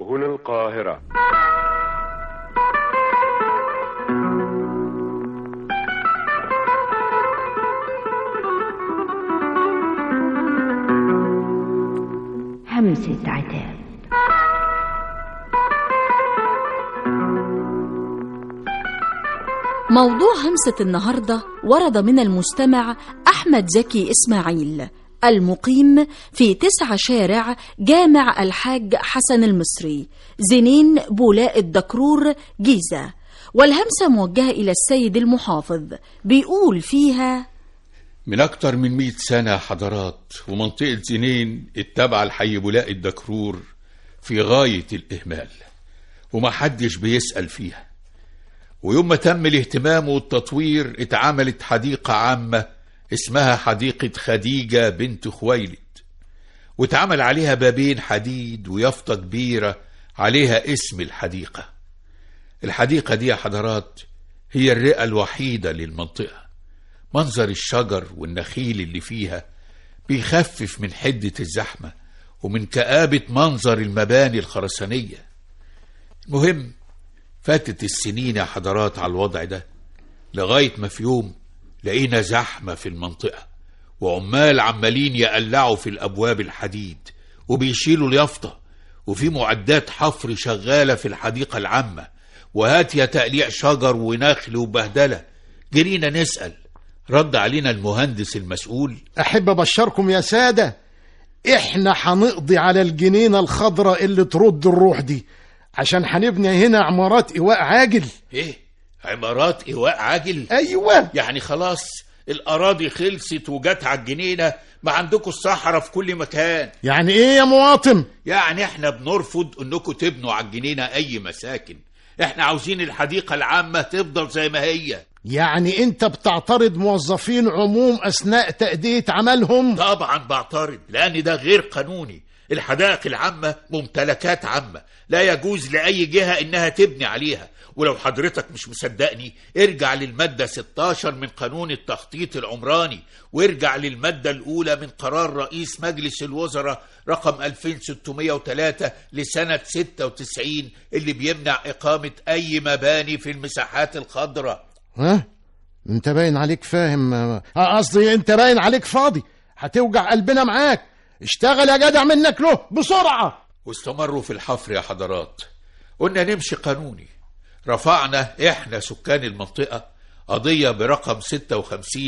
هنا القاهرة همسة عتاب موضوع همسة النهاردة ورد من المستمع أحمد زكي إسماعيل المقيم في تسعة شارع جامع الحاج حسن المصري زنين بولاء الدكرور جيزة والهمسة موجهة إلى السيد المحافظ بيقول فيها من أكتر من مئة سنة حضرات ومنطقة زنين التابعة لحي بولاء الدكرور في غاية الإهمال ومحدش بيسأل فيها ويوم ما تم الاهتمام والتطوير اتعملت حديقة عامة اسمها حديقة خديجة بنت خويلد واتعمل عليها بابين حديد ويافطة كبيرة عليها اسم الحديقة الحديقة دي يا حضرات هي الرئة الوحيدة للمنطقة منظر الشجر والنخيل اللي فيها بيخفف من حدة الزحمة ومن كآبة منظر المباني الخرسانية المهم فاتت السنين يا حضرات على الوضع ده لغاية ما في يوم لقينا زحمة في المنطقة وعمال عمالين يقلعوا في الأبواب الحديد وبيشيلوا اليافطة وفي معدات حفر شغالة في الحديقة العامة وهات يا تقليع شجر ونخل وبهدلة جرينا نسأل رد علينا المهندس المسؤول أحب أبشركم يا سادة إحنا هنقضي على الجنينة الخضراء اللي ترد الروح دي عشان هنبني هنا عمارات إيواء عاجل ايه عمارات ايواء عاجل أيوة يعني خلاص الأراضي خلصت وجت على الجنينة ما عندكم الصحراء في كل مكان يعني إيه يا مواطن يعني احنا بنرفض انكم تبنوا على الجنينة اي مساكن احنا عاوزين الحديقة العامة تفضل زي ما هي يعني أنت بتعترض موظفين عموم أثناء تأدية عملهم طبعا بعترض لان ده غير قانوني الحدائق العامة ممتلكات عامة لا يجوز لأي جهة إنها تبني عليها ولو حضرتك مش مصدقني ارجع للمادة 16 من قانون التخطيط العمراني وارجع للمادة الأولى من قرار رئيس مجلس الوزراء رقم 2603 لسنة 96 اللي بيمنع إقامة أي مباني في المساحات الخضراء ها أنت باين عليك فاهم آه، قصدي أنت باين عليك فاضي هتوجع قلبنا معاك اشتغل يا جدع منك له بسرعة واستمروا في الحفر يا حضرات قلنا نمشي قانوني رفعنا احنا سكان المنطقة قضية برقم 56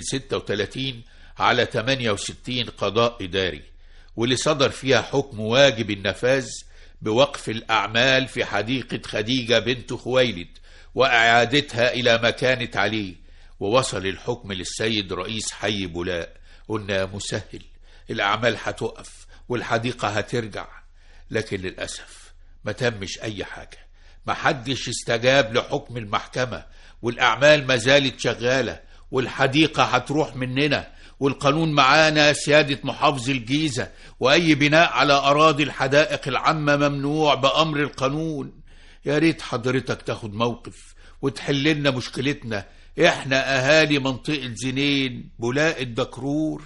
236 على 68 قضاء إداري واللي صدر فيها حكم واجب النفاذ بوقف الأعمال في حديقة خديجة بنت خويلد وإعادتها إلى ما كانت عليه ووصل الحكم للسيد رئيس حي بولاء قلنا يا مسهل الأعمال هتقف والحديقة هترجع لكن للأسف ما تمش أي حاجة ما حدش استجاب لحكم المحكمة والأعمال ما زالت شغالة والحديقة هتروح مننا والقانون معانا سيادة محافظ الجيزة وأي بناء على أراضي الحدائق العامة ممنوع بأمر القانون يا ريت حضرتك تاخد موقف وتحل لنا مشكلتنا احنا أهالي منطقة زنين بولاء الدكرور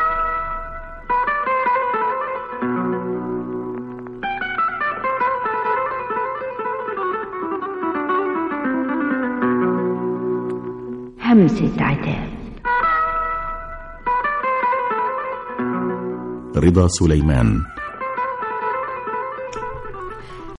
همسة عتاب رضا سليمان